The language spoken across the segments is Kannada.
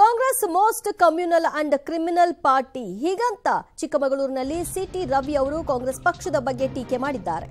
Congress most communal and criminal party ಹೀಗಂತ ಚಿಕ್ಕಮಗಳೂರಿನಲ್ಲಿ ಸಿಟಿ ರವಿ ಅವರು ಕಾಂಗ್ರೆಸ್ ಪಕ್ಷದ ಬಗ್ಗೆ ಟೀಕೆ ಮಾಡಿದ್ದಾರೆ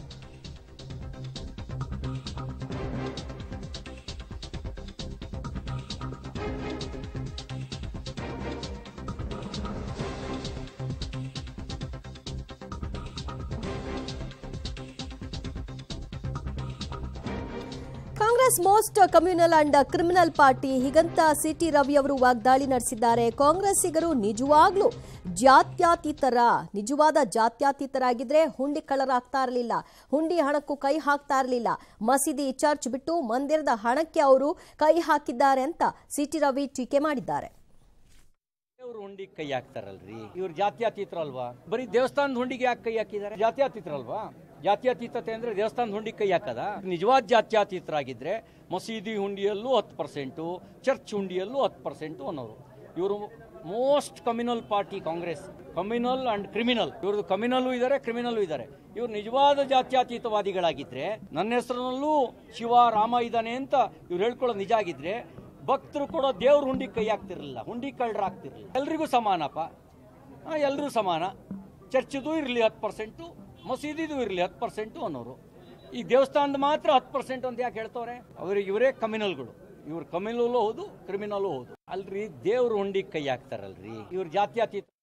Congress most communal and criminal party ಹೀಗಂತ ಸಿಟಿ ರವಿ ಅವರು ವಾಗ್ದಾಳಿ ನಡೆಸಿದ್ದಾರೆ ಕಾಂಗ್ರೆಸ್ಸಿಗರು ನಿಜವಾಗ್ಲೂ ಜಾತ್ಯತೀತರ ನಿಜವಾದ ಜಾತ್ಯತೀತರಾಗಿದ್ರೆ ಹುಂಡಿ ಕಳ್ಳರಾಗ್ತಾ ಇರಲಿಲ್ಲ ಹುಂಡಿ ಹಣಕ್ಕೂ ಕೈ ಹಾಕ್ತಾ ಇರಲಿಲ್ಲ ಮಸೀದಿ ಚರ್ಚ್ ಬಿಟ್ಟು ಮಂದಿರದ ಹಣಕ್ಕೆ ಅವರು ಕೈ ಹಾಕಿದ್ದಾರೆ ಅಂತ ಸಿಟಿ ರವಿ ಟೀಕೆ ಮಾಡಿದ್ದಾರೆ ದೇವ್ರ ಹುಂಡಿಗೆ ಕೈ ಹಾಕ್ತಾರಲ್ರಿ ಇವ್ರು ಜಾತ್ಯತೀತರಲ್ವಾ ಬರೀ ದೇವಸ್ಥಾನದ ಹುಂಡಿಗೆ ಯಾಕೆ ಕೈ ಹಾಕಿದ್ದಾರೆ ಜಾತ್ಯತೀತರಲ್ವಾ ಜಾತ್ಯತೀತತೆ ಅಂದ್ರೆ ದೇವಸ್ಥಾನದ ಹುಂಡಿಗೆ ಕೈ ಹಾಕದ ನಿಜವಾದ ಜಾತ್ಯತೀತರಾಗಿದ್ರೆ ಮಸೀದಿ ಹುಂಡಿಯಲ್ಲೂ ಹತ್ತು ಪರ್ಸೆಂಟು ಚರ್ಚ್ ಹುಂಡಿಯಲ್ಲೂ ಹತ್ತು ಪರ್ಸೆಂಟು ಅನ್ನೋರು ಇವರು most communal party Congress communal and criminal ಇವ್ರದ್ದು ಕಮ್ಯುನಲ್ಲೂ ಇದ್ದಾರೆ ಕ್ರಿಮಿನಲ್ಲೂ ಇದ್ದಾರೆ ಇವ್ರು ನಿಜವಾದ ಜಾತ್ಯತೀತವಾದಿಗಳಾಗಿದ್ರೆ ನನ್ನ ಹೆಸರಿನಲ್ಲೂ ಶಿವ ರಾಮ ಇದ್ದಾನೆ ಅಂತ ಇವ್ರು ಹೇಳ್ಕೊಳ್ಳೋದು ನಿಜ ಆಗಿದ್ರೆ ಭಕ್ತರು ಕೊಡೋ ದೇವ್ರ ಹುಂಡಿ ಕೈ ಹಾಕ್ತಿರ್ಲಿಲ್ಲ ಹುಂಡಿ ಕಳ್ಳರ ಆಗ್ತಿರ್ಲಿಲ್ಲ ಎಲ್ರಿಗೂ ಸಮಾನಪ್ಪ ಎಲ್ಲರೂ ಸಮಾನ ಚರ್ಚದು ಇರಲಿ ಹತ್ತು ಪರ್ಸೆಂಟು ಮಸೀದಿದು ಇರಲಿ ಹತ್ತು ಪರ್ಸೆಂಟು ಅನ್ನೋರು ಈ ದೇವಸ್ಥಾನದ ಮಾತ್ರ ಹತ್ತು ಪರ್ಸೆಂಟ್ ಅಂತ ಯಾಕೆ ಹೇಳ್ತವ್ರೆ ಅವ್ರಿಗೆ ಇವರೇ ಕಮ್ಯುನಲ್ಗಳು ಇವ್ರು ಕಮ್ಯುನಲ್ಲೂ ಹೌದು ಕ್ರಿಮಿನಲ್ಲೂ ಹೌದು ಅಲ್ರಿ ದೇವ್ರ ಹುಂಡಿಗೆ ಕೈ ಹಾಕ್ತಾರಲ್ರಿ ಇವ್ರ ಜಾತ್ಯತೀತ